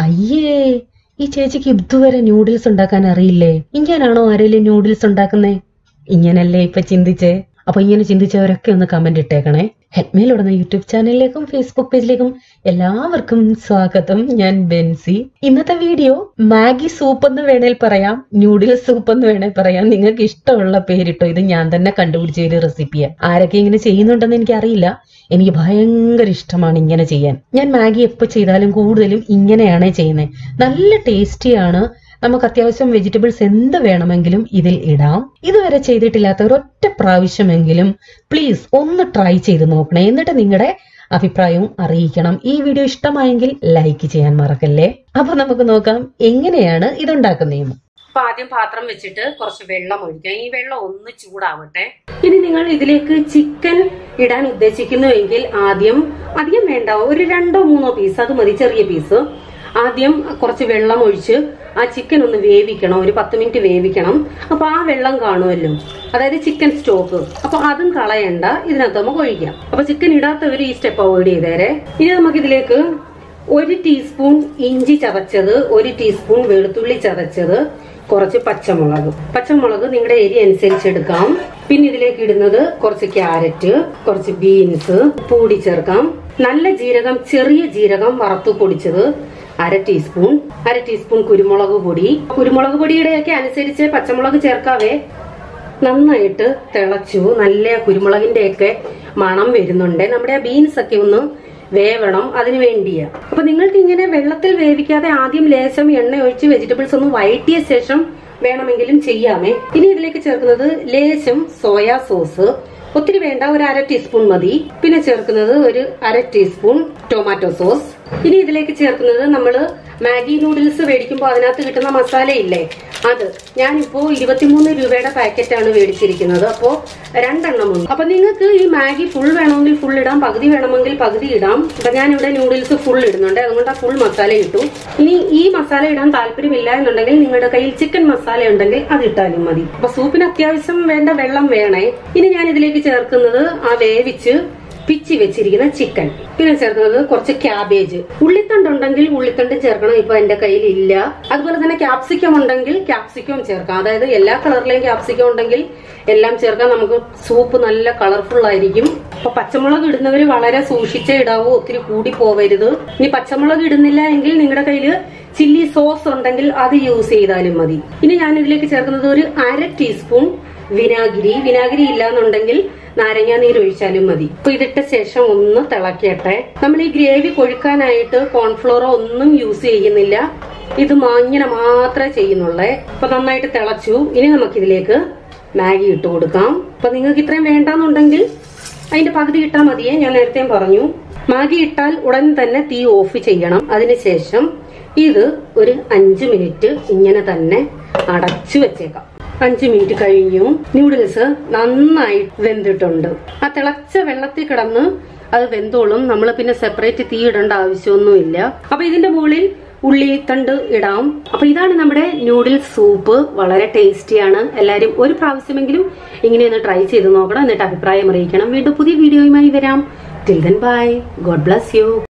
അയ്യേ ഈ ചേച്ചിക്ക് ഇതുവരെ ന്യൂഡിൽസ് ഉണ്ടാക്കാൻ അറിയില്ലേ ഇങ്ങനാണോ ആരെങ്കിലും ന്യൂഡിൽസ് ഉണ്ടാക്കുന്നേ ഇങ്ങനല്ലേ ഇപ്പൊ ചിന്തിച്ചേ അപ്പൊ ഇങ്ങനെ ചിന്തിച്ചവരൊക്കെ ഒന്ന് കമന്റ് ഇട്ടേക്കണേ ഹെഡ്മേൽ ഉടനെ യൂട്യൂബ് ചാനലിലേക്കും ഫേസ്ബുക്ക് പേജിലേക്കും എല്ലാവർക്കും സ്വാഗതം ഞാൻ ബെൻസി ഇന്നത്തെ വീഡിയോ മാഗി സൂപ്പ് എന്ന് വേണേൽ പറയാം ന്യൂഡിൽസ് സൂപ്പ് എന്ന് വേണേൽ പറയാം നിങ്ങൾക്ക് ഇഷ്ടമുള്ള പേരിട്ടോ ഇത് ഞാൻ തന്നെ കണ്ടുപിടിച്ച ഒരു റെസിപ്പിയാണ് ആരൊക്കെ ഇങ്ങനെ ചെയ്യുന്നുണ്ടെന്ന് എനിക്കറിയില്ല എനിക്ക് ഭയങ്കര ഇഷ്ടമാണ് ഇങ്ങനെ ചെയ്യാൻ ഞാൻ മാഗി എപ്പോൾ ചെയ്താലും കൂടുതലും ഇങ്ങനെയാണ് ചെയ്യുന്നത് നല്ല ടേസ്റ്റിയാണ് നമുക്ക് അത്യാവശ്യം വെജിറ്റബിൾസ് എന്ത് വേണമെങ്കിലും ഇതിൽ ഇടാം ഇതുവരെ ചെയ്തിട്ടില്ലാത്ത ഒരൊറ്റ പ്രാവശ്യമെങ്കിലും പ്ലീസ് ഒന്ന് ട്രൈ ചെയ്ത് നോക്കണേ എന്നിട്ട് നിങ്ങളുടെ അഭിപ്രായവും അറിയിക്കണം ഈ വീഡിയോ ഇഷ്ടമായെങ്കിൽ ലൈക്ക് ചെയ്യാൻ മറക്കല്ലേ അപ്പൊ നമുക്ക് നോക്കാം എങ്ങനെയാണ് ഇതുണ്ടാക്കുന്നതെന്ന് അപ്പൊ ആദ്യം പാത്രം വെച്ചിട്ട് കുറച്ച് വെള്ളം ഒഴിക്കാം ഈ വെള്ളം ഒന്ന് ചൂടാവട്ടെ ഇനി നിങ്ങൾ ഇതിലേക്ക് ചിക്കൻ ഇടാൻ ഉദ്ദേശിക്കുന്നുവെങ്കിൽ ആദ്യം അധികം വേണ്ട ഒരു രണ്ടോ മൂന്നോ പീസ് അത് മതി ചെറിയ പീസ് ആദ്യം കുറച്ച് വെള്ളം ഒഴിച്ച് ആ ചിക്കൻ ഒന്ന് വേവിക്കണം ഒരു പത്ത് മിനിറ്റ് വേവിക്കണം അപ്പൊ ആ വെള്ളം കാണുമല്ലോ അതായത് ചിക്കൻ സ്റ്റോക്ക് അപ്പൊ അതും കളയണ്ട ഇതിനകത്ത് നമുക്ക് ഒഴിക്കാം അപ്പൊ ചിക്കൻ ഇടാത്തവർ ഈ സ്റ്റെപ്പ് അവോയ്ഡ് ചെയ്തേരെ ഇനി നമുക്ക് ഇതിലേക്ക് ഒരു ടീസ്പൂൺ ഇഞ്ചി ചതച്ചത് ഒരു ടീസ്പൂൺ വെളുത്തുള്ളി ചതച്ചത് കുറച്ച് പച്ചമുളക് പച്ചമുളക് നിങ്ങളുടെ എരി അനുസരിച്ച് എടുക്കാം പിന്നെ ഇതിലേക്ക് ഇടുന്നത് കുറച്ച് ക്യാരറ്റ് കുറച്ച് ബീൻസ് പൂടി ചേർക്കാം നല്ല ജീരകം ചെറിയ ജീരകം വറുത്തു പൊടിച്ചത് അര ടീസ്പൂൺ അര ടീസ്പൂൺ കുരുമുളക് പൊടി കുരുമുളക് പൊടിയുടെയൊക്കെ അനുസരിച്ച് പച്ചമുളക് ചേർക്കാവേ നന്നായിട്ട് തിളച്ചു നല്ല കുരുമുളകിന്റെ ഒക്കെ മണം വരുന്നുണ്ട് നമ്മുടെ ആ ബീൻസ് ഒക്കെ ഒന്ന് വേവണം അതിനു വേണ്ടിയാ അപ്പൊ നിങ്ങൾക്ക് ഇങ്ങനെ വെള്ളത്തിൽ വേവിക്കാതെ ആദ്യം ലേശം എണ്ണ ഒഴിച്ച് വെജിറ്റബിൾസ് ഒന്ന് വഴറ്റിയ ശേഷം വേണമെങ്കിലും ചെയ്യാമേ ഇനി ഇതിലേക്ക് ചേർക്കുന്നത് ലേശം സോയാ സോസ് ഒത്തിരി വേണ്ട ഒരു അര ടീസ്പൂൺ മതി പിന്നെ ചേർക്കുന്നത് ഒരു അര ടീസ്പൂൺ ടൊമാറ്റോ സോസ് ഇനി ഇതിലേക്ക് ചേർക്കുന്നത് നമ്മള് മാഗി നൂഡിൽസ് മേടിക്കുമ്പോൾ അതിനകത്ത് കിട്ടുന്ന മസാല ഇല്ലേ അത് ഞാനിപ്പോ ഇരുപത്തിമൂന്ന് രൂപയുടെ പാക്കറ്റാണ് മേടിച്ചിരിക്കുന്നത് അപ്പോ രണ്ടെണ്ണം ഉണ്ട് അപ്പൊ നിങ്ങൾക്ക് ഈ മാഗി ഫുൾ വേണമെങ്കിൽ ഫുൾ ഇടാം പകുതി വേണമെങ്കിൽ പകുതി ഇടാം അപ്പൊ ഞാനിവിടെ നൂഡിൽസ് ഫുൾ ഇടുന്നുണ്ട് അതുകൊണ്ട് ആ ഫുൾ മസാല ഇട്ടു ഇനി ഈ മസാല ഇടാൻ താല്പര്യമില്ല എന്നുണ്ടെങ്കിൽ നിങ്ങളുടെ കയ്യിൽ ചിക്കൻ മസാല ഉണ്ടെങ്കിൽ അത് ഇട്ടാലും മതി അപ്പൊ സൂപ്പിന് അത്യാവശ്യം വേണ്ട വെള്ളം വേണേ ഇനി ഞാൻ ഇതിലേക്ക് ചേർക്കുന്നത് ആ വേവിച്ച് പിച്ചി വെച്ചിരിക്കുന്ന ചിക്കൻ പിന്നെ ചേർക്കുന്നത് കുറച്ച് ക്യാബേജ് ഉള്ളിത്തണ്ട് ഉണ്ടെങ്കിൽ ഉള്ളിത്തണ്ട് ചേർക്കണം ഇപ്പൊ എന്റെ കയ്യിൽ ഇല്ല അതുപോലെ തന്നെ ക്യാപ്സിക്കം ഉണ്ടെങ്കിൽ ക്യാപ്സിക്കം ചേർക്കാം അതായത് എല്ലാ കളറിലെയും ക്യാപ്സിക്കം ഉണ്ടെങ്കിൽ എല്ലാം ചേർക്കാം നമുക്ക് സൂപ്പ് നല്ല കളർഫുൾ ആയിരിക്കും അപ്പൊ പച്ചമുളക് ഇടുന്നവര് വളരെ സൂക്ഷിച്ചേ ഇടാവൂ ഒത്തിരി കൂടി പോവരുത് ഇനി പച്ചമുളക് ഇടുന്നില്ല എങ്കിൽ നിങ്ങളുടെ കയ്യില് ചില്ലി സോസ് ഉണ്ടെങ്കിൽ അത് യൂസ് ചെയ്താലും മതി ഇനി ഞാൻ ഇതിലേക്ക് ചേർക്കുന്നത് ഒരു അര ടീസ്പൂൺ വിനാഗിരി വിനാഗിരി ഇല്ലാന്നുണ്ടെങ്കിൽ നാരങ്ങാ നീര് ഒഴിച്ചാലും മതി അപ്പൊ ഇതിട്ട ശേഷം ഒന്ന് തിളക്കട്ടെ നമ്മൾ ഈ ഗ്രേവി കൊഴുക്കാനായിട്ട് കോൺഫ്ലോറോ ഒന്നും യൂസ് ചെയ്യുന്നില്ല ഇത് ഇങ്ങനെ മാത്രമേ ചെയ്യുന്നുള്ളേ അപ്പൊ നന്നായിട്ട് തിളച്ചു ഇനി നമുക്കിതിലേക്ക് മാഗി ഇട്ട് കൊടുക്കാം അപ്പൊ നിങ്ങൾക്ക് ഇത്രയും വേണ്ടാന്നുണ്ടെങ്കിൽ അതിന്റെ പകുതി ഇട്ടാൽ മതിയേ ഞാൻ നേരത്തെ പറഞ്ഞു മാഗി ഇട്ടാൽ ഉടൻ തന്നെ തീ ഓഫ് ചെയ്യണം അതിനുശേഷം ഇത് ഒരു അഞ്ചു മിനിറ്റ് ഇങ്ങനെ തന്നെ അടച്ചു വെച്ചേക്കാം അഞ്ചു മിനിറ്റ് കഴിഞ്ഞു ന്യൂഡിൽസ് നന്നായി വെന്തിട്ടുണ്ട് ആ തിളച്ച വെള്ളത്തിൽ കിടന്ന് അത് വെന്തോളും നമ്മൾ പിന്നെ സെപ്പറേറ്റ് തീ ഇടേണ്ട ആവശ്യമൊന്നുമില്ല അപ്പൊ ഇതിന്റെ മുകളിൽ ഉള്ളിത്തണ്ട് ഇടാം അപ്പൊ ഇതാണ് നമ്മുടെ നൂഡിൽസ് സൂപ്പ് വളരെ ടേസ്റ്റിയാണ് എല്ലാവരും ഒരു പ്രാവശ്യമെങ്കിലും ഇങ്ങനെ ഒന്ന് ട്രൈ ചെയ്ത് നോക്കണം എന്നിട്ട് അഭിപ്രായം അറിയിക്കണം വീണ്ടും പുതിയ വീഡിയോയുമായി വരാം till then bye God bless U